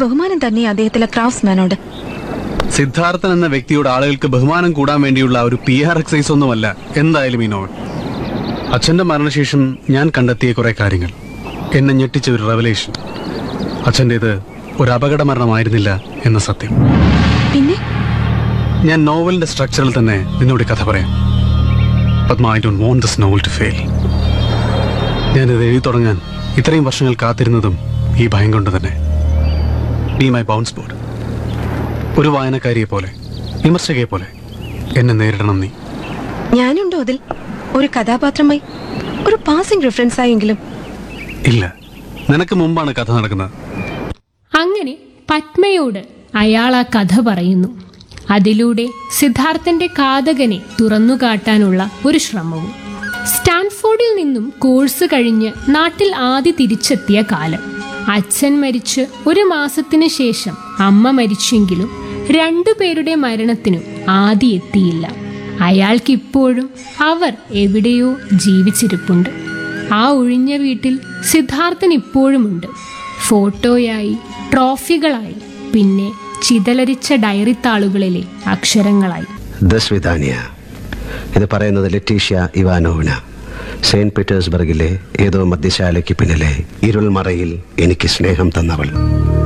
ബഹുമാനം തന്നെ അദ്ദേഹത്തിലെ ക്രാഫ്റ്റ്സ്മാനോട് സിദ്ധാർത്ഥൻ എന്ന വ്യക്തിയോട് ആളുകൾക്ക് ബഹുമാനം കൂടാൻ വേണ്ടിയുള്ള ഒരു പി ആർ എക്സൈസ് ഒന്നുമല്ല എന്തായാലും ഈ നോവൽ അച്ഛന്റെ മരണശേഷം ഞാൻ കണ്ടെത്തിയ കുറെ കാര്യങ്ങൾ എന്നെ ഞെട്ടിച്ച ഒരു റെവലേഷൻ അച്ഛൻ്റെത് ഒരു അപകട മരണമായിരുന്നില്ല എന്ന സത്യം പിന്നെ ഞാൻ നോവലിന്റെ സ്ട്രക്ചറിൽ തന്നെ നിന്നോട് ഈ കഥ പറയാം Padma I don't want this novel to fail ഞാനിത് എഴുതി തുടങ്ങാൻ ഇത്രയും വർഷങ്ങൾ കാത്തിരുന്നതും ഈ ഭയം കൊണ്ട് തന്നെ ബി മൈ ബൗൺസ് ബോർഡ് ഒരു വായനക്കാരിയെ പോലെ വിമർശകയെ പോലെ എന്നെ നേരിടണം നീ ഞാനുണ്ടോ അതിൽ ഒരു കഥാപാത്രമായി ഒരു പാസിംഗ് റെഫറൻസ് ആയെങ്കിലും ഇല്ല നിനക്ക് മുമ്പാണ് കഥ നടക്കുന്നത് അങ്ങനെ പത്മയോട് അയാൾ ആ കഥ പറയുന്നു അതിലൂടെ സിദ്ധാർത്ഥന്റെ കാതകനെ തുറന്നുകാട്ടാനുള്ള ഒരു ശ്രമവും സ്റ്റാൻഫോർഡിൽ നിന്നും കോഴ്സ് കഴിഞ്ഞ് നാട്ടിൽ ആദ്യ തിരിച്ചെത്തിയ കാലം അച്ഛൻ മരിച്ച് ഒരു മാസത്തിന് ശേഷം അമ്മ മരിച്ചെങ്കിലും രണ്ടുപേരുടെ മരണത്തിനും ആദി എത്തിയില്ല അയാൾക്കിപ്പോഴും അവർ എവിടെയോ ജീവിച്ചിരിപ്പുണ്ട് ആ ഒഴിഞ്ഞ വീട്ടിൽ സിദ്ധാർത്ഥൻ ഇപ്പോഴുമുണ്ട് ഫോട്ടോയായി ട്രോഫികളായി പിന്നെ ചിതലരിച്ച ഡയറി താളുകളിലെ അക്ഷരങ്ങളായി ദസ്വിധാനിയ ഇത് പറയുന്നത് ലറ്റീഷ്യ ഇവാനോവിന സെയിന്റ് പീറ്റേഴ്സ്ബർഗിലെ ഏതോ മദ്യശാലയ്ക്ക് പിന്നിലെ ഇരുൾമറയിൽ എനിക്ക് സ്നേഹം തന്നവൾ